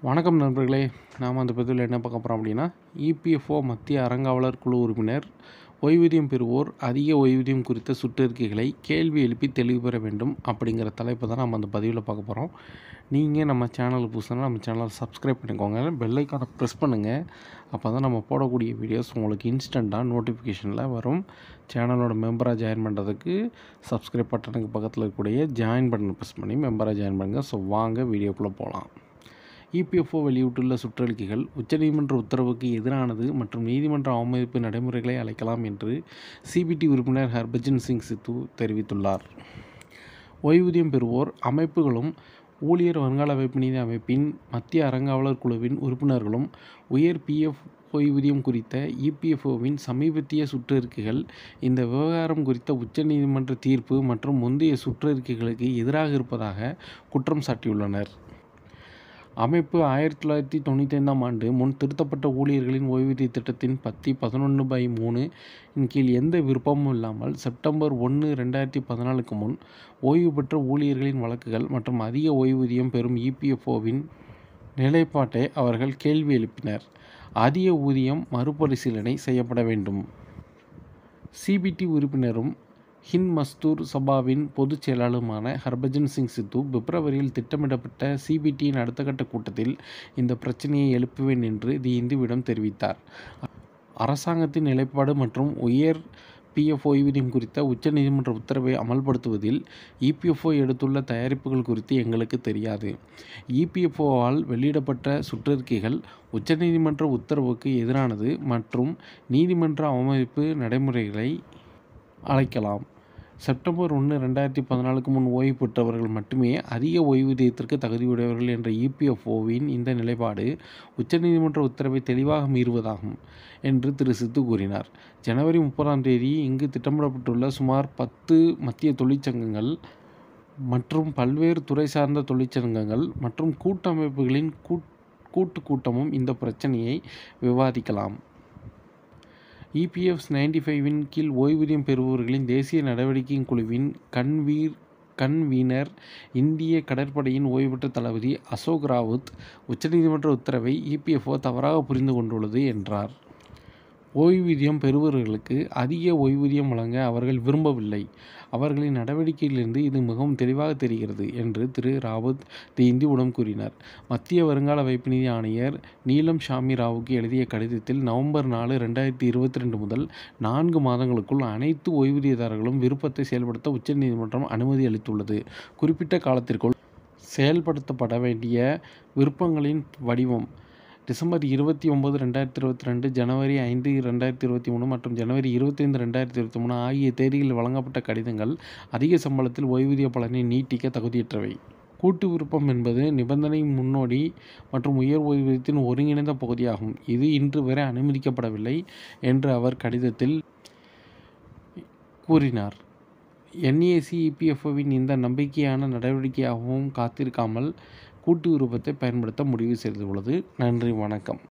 வணக்கம் நண்பர்களே நாம் அந்த பதிவில் என்ன பார்க்க போகிறோம் அப்படின்னா இபிஎஃப்ஓ மத்திய அறங்காவலர் குழு உறுப்பினர் ஓய்வூதியம் பெறுவோர் அதிக ஓய்வூதியம் குறித்த சுற்றறிக்கைகளை கேள்வி எழுப்பி தெளிவு பெற வேண்டும் அப்படிங்கிற தலைப்பை தான் நம்ம அந்த பதிவில் பார்க்க போகிறோம் நீங்கள் நம்ம சேனலுக்கு புதுசுனா நம்ம சேனலை சப்ஸ்கிரைப் பண்ணிக்கோங்க பெல்லைக்கானை ப்ரெஸ் பண்ணுங்கள் அப்போ தான் நம்ம போடக்கூடிய வீடியோஸ் உங்களுக்கு இன்ஸ்டண்ட்டாக நோட்டிஃபிகேஷனில் வரும் சேனலோட மெம்பராக ஜாயின் பண்ணுறதுக்கு சப்ஸ்கிரைப் பட்டனுக்கு பக்கத்தில் இருக்கக்கூடிய ஜாயின் பட்டனை ப்ரெஸ் பண்ணி மெம்பராக ஜாயின் பண்ணுங்கள் ஸோ வாங்க வீடியோக்குள்ளே போகலாம் இபிஎஃப்ஓ வெளியிட்டுள்ள சுற்றறிக்கைகள் உச்சநீதிமன்ற உத்தரவுக்கு எதிரானது மற்றும் நீதிமன்ற அவமதிப்பு நடைமுறைகளை அழைக்கலாம் என்று சிபிடி உறுப்பினர் ஹர்பஜன் சிங் சித்து தெரிவித்துள்ளார் ஓய்வூதியம் பெறுவோர் அமைப்புகளும் ஊழியர் வருங்கால வைப்பு நிதி அமைப்பின் மத்திய அறங்காவலர் குழுவின் உறுப்பினர்களும் உயர் பிஎஃப் ஓய்வூதியம் குறித்த இபிஎஃப்ஓவின் சமீபத்திய சுற்றறிக்கைகள் இந்த விவகாரம் குறித்த உச்சநீதிமன்ற தீர்ப்பு மற்றும் முந்தைய சுற்றறிக்கைகளுக்கு எதிராக இருப்பதாக குற்றம் சாட்டியுள்ளனர் அமைப்பு ஆயிரத்தி தொள்ளாயிரத்தி தொண்ணூற்றி ஐந்தாம் ஆண்டு முன் திருத்தப்பட்ட ஊழியர்களின் ஓய்வூதிய திட்டத்தின் பத்தி பதினொன்று பை மூணு இன் கீழ் எந்த விருப்பமும் இல்லாமல் செப்டம்பர் ஒன்று ரெண்டாயிரத்தி பதினாலுக்கு முன் ஓய்வு பெற்ற ஊழியர்களின் வழக்குகள் மற்றும் அதிக ஓய்வூதியம் பெறும் இபிஎஃப்ஓவின் நிலைப்பாட்டை அவர்கள் கேள்வி எழுப்பினர் அதிக ஊதியம் மறுபரிசீலனை செய்யப்பட வேண்டும் சிபிடி உறுப்பினரும் ஹிந்த் மஸ்தூர் சபாவின் பொதுச் செயலாளருமான ஹர்பஜன் சிங் சித்து பிப்ரவரியில் திட்டமிடப்பட்ட சிபிடியின் அடுத்த கட்ட கூட்டத்தில் இந்த பிரச்சனையை எழுப்புவேன் என்று தி இந்துவிடம் தெரிவித்தார் அரசாங்கத்தின் நிலைப்பாடு மற்றும் உயர் பிஎஃப் ஓய்வூதியம் குறித்த உச்சநீதிமன்ற உத்தரவை அமல்படுத்துவதில் இபிஎஃப்ஓ எடுத்துள்ள தயாரிப்புகள் குறித்து எங்களுக்கு தெரியாது இபிஎஃப்ஓவால் வெளியிடப்பட்ட சுற்றறிக்கைகள் உச்சநீதிமன்ற உத்தரவுக்கு எதிரானது மற்றும் நீதிமன்ற அவமதிப்பு நடைமுறைகளை அழைக்கலாம் செப்டம்பர் ஒன்று ரெண்டாயிரத்தி பதினாலுக்கு முன் ஓய்வு பெற்றவர்கள் மட்டுமே அதிக ஓய்வூதியத்திற்கு தகுதியுடையவர்கள் என்ற இபிஎஃப்ஓவின் இந்த நிலைப்பாடு உச்சநீதிமன்ற உத்தரவை தெளிவாக மீறுவதாகும் என்று திரு சித்து கூறினார் ஜனவரி முப்பதாம் தேதி இங்கு திட்டமிடப்பட்டுள்ள சுமார் பத்து மத்திய தொழிற்சங்கங்கள் மற்றும் பல்வேறு துறை சார்ந்த தொழிற்சங்கங்கள் மற்றும் கூட்டமைப்புகளின் கூட்டு கூட்டமும் இந்த பிரச்சனையை விவாதிக்கலாம் இபிஎஃப் நைன்டி ஃபைவின் கீழ் ஓய்வூதியம் பெறுபவர்களின் தேசிய நடவடிக்கையின் குழுவின் கன்வீர் கன்வீனர் இந்திய கடற்படையின் ஓய்வு பெற்ற தளபதி அசோக் ராவுத் உச்சநீதிமன்ற உத்தரவை இபிஎஃப்ஓ தவறாக புரிந்து கொண்டுள்ளது என்றார் ஓய்வூதியம் பெறுபவர்களுக்கு அதிக ஓய்வூதியம் வழங்க அவர்கள் விரும்பவில்லை அவர்களின் நடவடிக்கையிலிருந்து இது மிகவும் தெளிவாக தெரிகிறது என்று திரு ராவத் தி இந்துவிடம் கூறினார் மத்திய வருங்கால வைப்பு நிதி ஆணையர் நீலம் ஷாமி ராவுக்கு எழுதிய கடிதத்தில் நவம்பர் நாலு ரெண்டாயிரத்தி இருபத்தி ரெண்டு முதல் நான்கு மாதங்களுக்குள் அனைத்து ஓய்வூதியதாரர்களும் விருப்பத்தை செயல்படுத்த உச்சநீதிமன்றம் அனுமதி அளித்துள்ளது குறிப்பிட்ட காலத்திற்குள் செயல்படுத்தப்பட வேண்டிய விருப்பங்களின் வடிவம் டிசம்பர் இருபத்தி ஒம்பது ரெண்டாயிரத்தி இருபத்தி ரெண்டு ஜனவரி ஐந்து ரெண்டாயிரத்தி இருபத்தி மூணு மற்றும் ஜனவரி இருபத்தைந்து ரெண்டாயிரத்தி இருபத்தி மூணு ஆகிய தேதிகளில் வழங்கப்பட்ட கடிதங்கள் அதிக சம்பளத்தில் ஓய்வூதிய பலனை நீட்டிக்க தகுதியற்றவை கூட்டு விருப்பம் என்பது நிபந்தனை முன்னோடி மற்றும் உயர் ஓய்வூதியத்தின் ஒருங்கிணைந்த பகுதியாகும் இது இன்று வரை அனுமதிக்கப்படவில்லை என்று அவர் கடிதத்தில் கூறினார் என்ஏசி இபிஎஃப்ஓவின் இந்த நம்பிக்கையான நடவடிக்கையாகவும் காத்திருக்காமல் கூட்டு விருப்பத்தை பயன்படுத்த முடிவு செய்துள்ளது நன்றி வணக்கம்